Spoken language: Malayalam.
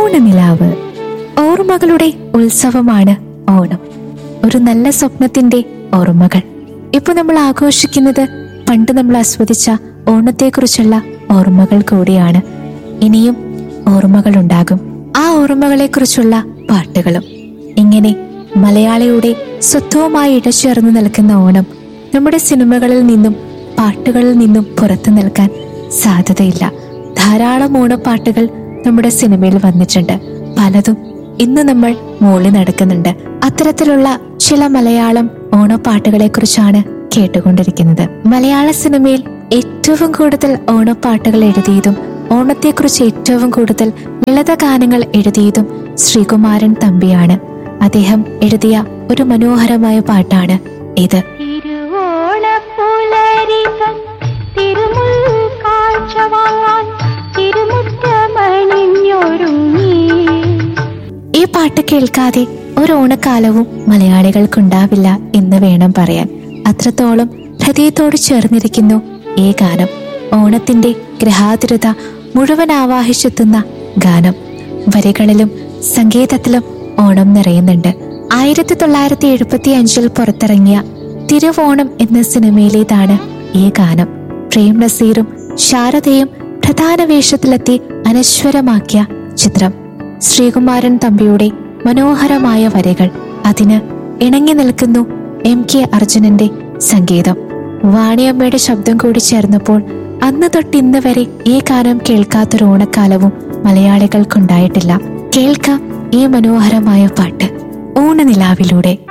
ഓണനിലാവ് ഓർമ്മകളുടെ ഉത്സവമാണ് ഓണം ഒരു നല്ല സ്വപ്നത്തിന്റെ ഓർമ്മകൾ ഇപ്പൊ നമ്മൾ ആഘോഷിക്കുന്നത് പണ്ട് നമ്മൾ ആസ്വദിച്ച ഓണത്തെക്കുറിച്ചുള്ള ഓർമ്മകൾ കൂടിയാണ് ഇനിയും ഓർമ്മകൾ ഉണ്ടാകും ആ ഓർമ്മകളെ കുറിച്ചുള്ള പാട്ടുകളും ഇങ്ങനെ മലയാളിയുടെ സ്വത്വവുമായി ഇടചേർന്ന് നിൽക്കുന്ന ഓണം നമ്മുടെ സിനിമകളിൽ നിന്നും പാട്ടുകളിൽ നിന്നും പുറത്തു നിൽക്കാൻ സാധ്യതയില്ല ധാരാളം ഓണപ്പാട്ടുകൾ നമ്മുടെ സിനിമയിൽ വന്നിട്ടുണ്ട് പലതും ഇന്ന് നമ്മൾ മൂളി നടക്കുന്നുണ്ട് അത്തരത്തിലുള്ള ചില മലയാളം ഓണപ്പാട്ടുകളെ കുറിച്ചാണ് കേട്ടുകൊണ്ടിരിക്കുന്നത് മലയാള സിനിമയിൽ ഏറ്റവും കൂടുതൽ ഓണപ്പാട്ടുകൾ എഴുതിയതും ഓണത്തെക്കുറിച്ച് ഏറ്റവും കൂടുതൽ ലളിത ഗാനങ്ങൾ എഴുതിയതും ശ്രീകുമാരൻ തമ്പിയാണ് അദ്ദേഹം എഴുതിയ ഒരു മനോഹരമായ പാട്ടാണ് ഇത് തിരുവോണപ്പുലരികൾ തിരുമുൽ കാഴ്ച വാങ്ങാൻ തിരുമുറ്റമണിഞ്ഞൊരുങ്ങി ഈ പാട്ട് കേൾക്കാതെ ഒരു ഓണക്കാലവും മലയാളികൾക്കുണ്ടാവില്ല എന്ന് വേണം പറയാൻ അത്രത്തോളം ഹൃദയത്തോട് ചേർന്നിരിക്കുന്നു ഈ ഗാനം ഓണത്തിന്റെ ഗ്രഹാതുരത മുഴുവൻ ആവാഹിച്ചെത്തുന്ന ഗാനം വരികളിലും സംഗീതത്തിലും ഓണം നിറയുന്നുണ്ട് ആയിരത്തി തൊള്ളായിരത്തി എഴുപത്തി അഞ്ചിൽ പുറത്തിറങ്ങിയ തിരുവോണം എന്ന സിനിമയിലേതാണ് ഈ ഗാനം പ്രേം നസീറും ശാരദയും പ്രധാന വേഷത്തിലെത്തി അനശ്വരമാക്കിയ ചിത്രം ശ്രീകുമാരൻ തമ്പിയുടെ മനോഹരമായ വരികൾ അതിന് ഇണങ്ങി നിൽക്കുന്നു എം കെ അർജുനന്റെ സംഗീതം വാണിയമ്മയുടെ ശബ്ദം കൂടി ചേർന്നപ്പോൾ അന്ന് തൊട്ട് ഇന്ന് വരെ ഈ ഗാനം കേൾക്കാത്തൊരു ഓണക്കാലവും മലയാളികൾക്കുണ്ടായിട്ടില്ല കേൾക്കാം ഈ മനോഹരമായ പാട്ട് ഓണനിലാവിലൂടെ